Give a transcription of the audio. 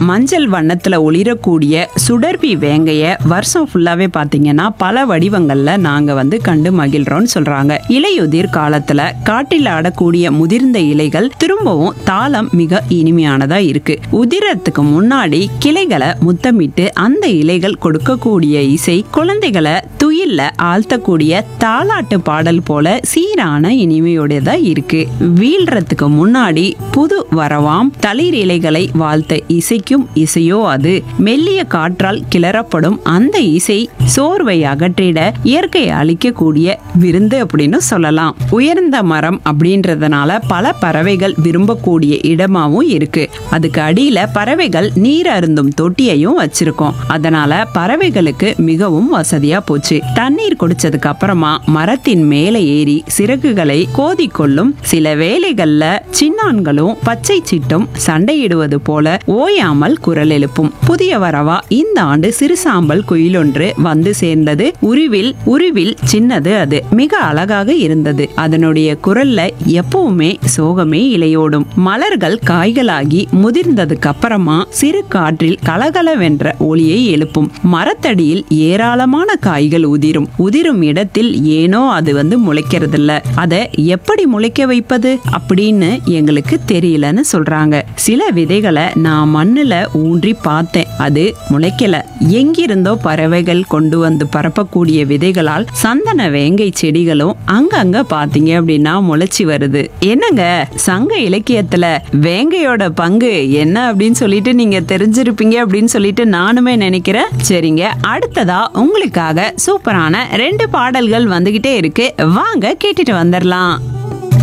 மஞ்சள் வண்ணத்துல ஒளிரக்கூடிய சுடர்பி வேங்கைய வருஷம் ஃபுல்லாவே பாத்தீங்கன்னா பல வடிவங்கள்ல நாங்க வந்து கண்டு மகிழ்றோம்னு சொல்றாங்க இலையுதிர் காலத்துல காட்டில் ஆடக்கூடிய முதிர்ந்த இலைகள் திரும்பவும் தாளம் மிக இனிமையானதா இருக்கு உதிரத்துக்கு முன்னாடி கிளைகளை முத்தமிட்டு அந்த இலைகள் கொடுக்கக்கூடிய இசை குழந்தைகளை துயில்ல ஆழ்த்தக்கூடிய தாலாட்டு பாடல் போல சீரான இனிமையோடதா இருக்கு வீழ்றதுக்கு முன்னாடி புது வரவாம் தளிர் இலைகளை வாழ்த்த இசைக்கும் இசையோ அது மெல்லிய காற்றால் கிளறப்படும் அந்த இசை சோர்வை அகற்றிட இயற்கை அளிக்கக்கூடிய விருந்து அப்படின்னு சொல்லலாம் உயர்ந்த மரம் அப்படின்றதுனால பல பறவைகள் விரும்பக்கூடிய இடமாவும் இருக்கு அதுக்கு அடியில பறவைகள் நீர் அருந்தும் தொட்டியையும் வச்சிருக்கோம் அதனால பறவைகளுக்கு மிகவும் வசதியா போச்சு தண்ணீர் குடிச்சதுக்கு அப்புறமா மரத்தின் மேலே ஏறி சிறகுகளை கோதிக்கொள்ளும் சில வேளைகள்ல சின்னான்களும் பச்சை சிட்டும் சண்டையிடுவது போல ஓயாமல் குரல் எழுப்பும் புதிய வரவா இந்த ஆண்டு சிறுசாம்பல் குயிலொன்று வந்து சேர்ந்தது உருவில் உருவில் சின்னது அது மிக அழகாக இருந்தது அதனுடைய குரல்ல எப்பவுமே சோகமே இலையோடும் மலர்கள் காய்களாகி முதிர்ந்ததுக்கு அப்புறமா சிறு காற்றில் கலகலவென்ற ஒளியை எழுப்பும் மரத்தடியில் ஏராளமான காய்கள் உதிரும் உதிரும் இடத்தில் ஏனோ அது வந்து முளைக்கிறது இல்ல அதை எப்படி முளைக்க வைப்பது அப்படின்னு எங்களுக்கு தெரியலன்னு சொல்றாங்க சில விதைகளை நான் மண்ணுல ஊன்றி பார்த்தேன் அது முளைக்கல எங்கிருந்தோ பறவைகள் கொண்டு வந்து பரப்பக்கூடிய விதைகளால் சந்தன வேங்கை செடிகளும் அங்கங்க பாத்தீங்க அப்படின்னா முளைச்சி வருது என்னங்க சங்க இலக்கியத்துல வேங்கையோட பங்கு என்ன அப்படின்னு சொல்லிட்டு நீங்க தெரிஞ்சிருப்பீங்க அப்படின்னு சொல்லிட்டு நானுமே நினைக்கிறேன் சரிங்க அடுத்ததா உங்களுக்காக சூப்பரான ரெண்டு பாடல்கள் வந்துகிட்டே இருக்கு வாங்க கேட்டுட்டு வந்துடலாம்